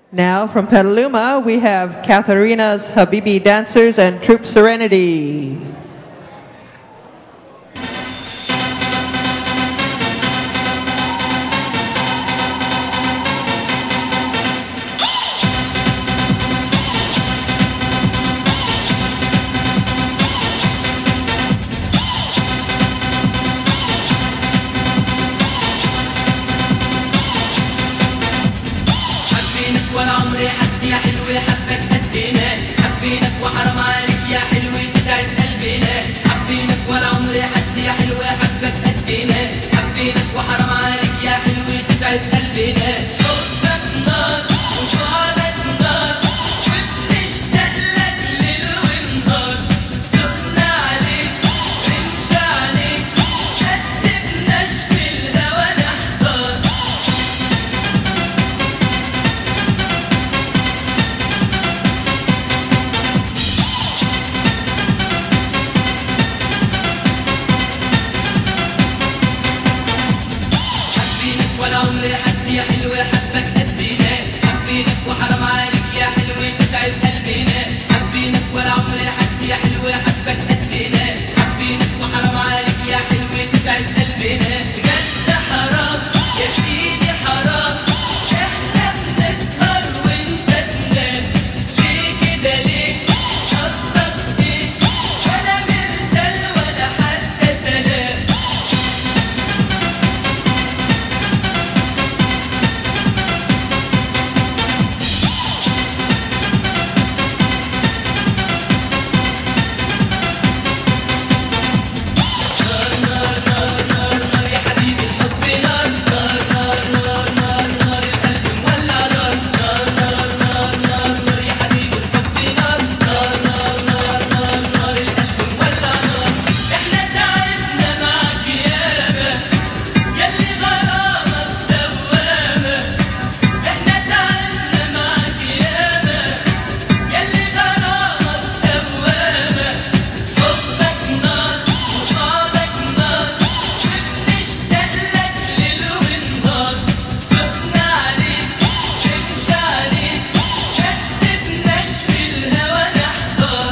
Now from Petaluma, we have Katharina's Habibi Dancers and Troop Serenity. حبينك ولا عمري حد يا حلوة حبك قدينا حبينك وحرام عليك يا حلوة تسعد قلبنا حبينك ولا عمري حد يا حلوة حبك قدينا حبينك وحرام عليك يا حلوة تسعد قلبنا حبك نار وبعدك نار وبنشتاق لك ليل ونهار سخنة عليك رمش عليك كتبناش في الهوى نحتار حبينك ولا عمري حد يا حلوة حبك قدينا حبينك وحرام عليك يا حلوة تسعد قلبنا حبينك ولا عمري حد يا حلوة حبك قدينا حبينك وحرام عليك يا حلوة تسعد قلبنا بجد حرام يا سيدي حرام احنا بنسهر وانت تنام ليه كده ليه قصدك ايه ولا مرسل ولا حتى سلام احنا تعبنا معاك ياما ياللي غرامك دوامة احنا تعبنا معاك ياما ياللي غرامك دوامة حبك نار وبعدك نار وبنشتاق لك ليل ونهار سخنة عليك تمشي عليك كتبناش في الهوى نحتار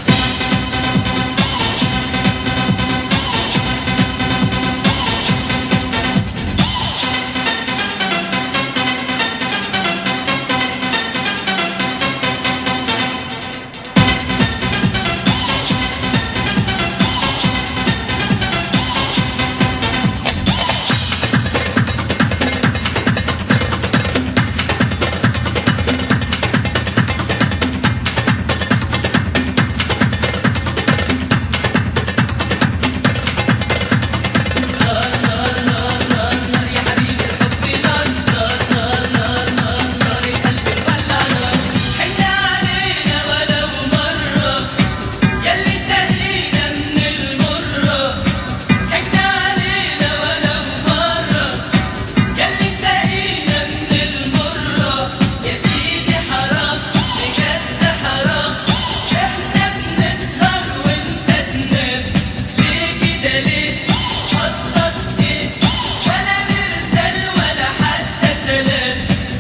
حن علينا ولو مرة ياللي سهلينا من المرة حن علينا ولو مرة ياللي سهينا من المرة يا سيدي حرام بجد حرام احنا بنسهر وانت تنام ليه كده ليه قصدك ايه ولا مرسل ولا حتى سلام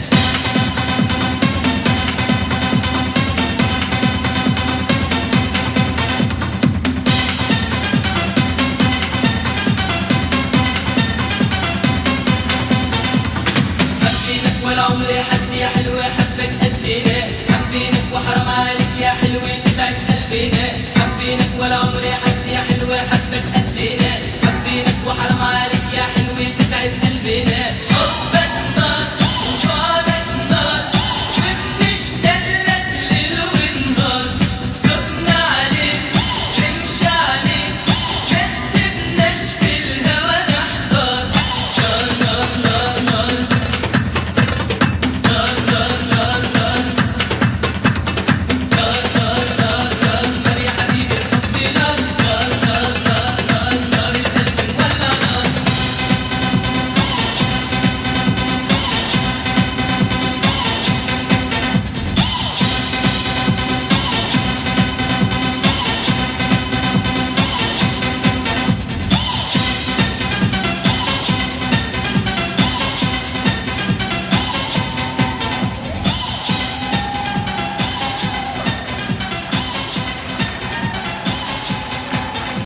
حبينك ولا عمري حد يا حلوة حبك قدينا حبينك وحرام عليك يا حلوة تسعد قلبنا حبينك ولا عمري حد يا حلوة حبك قدينا حبينك وحرام عليك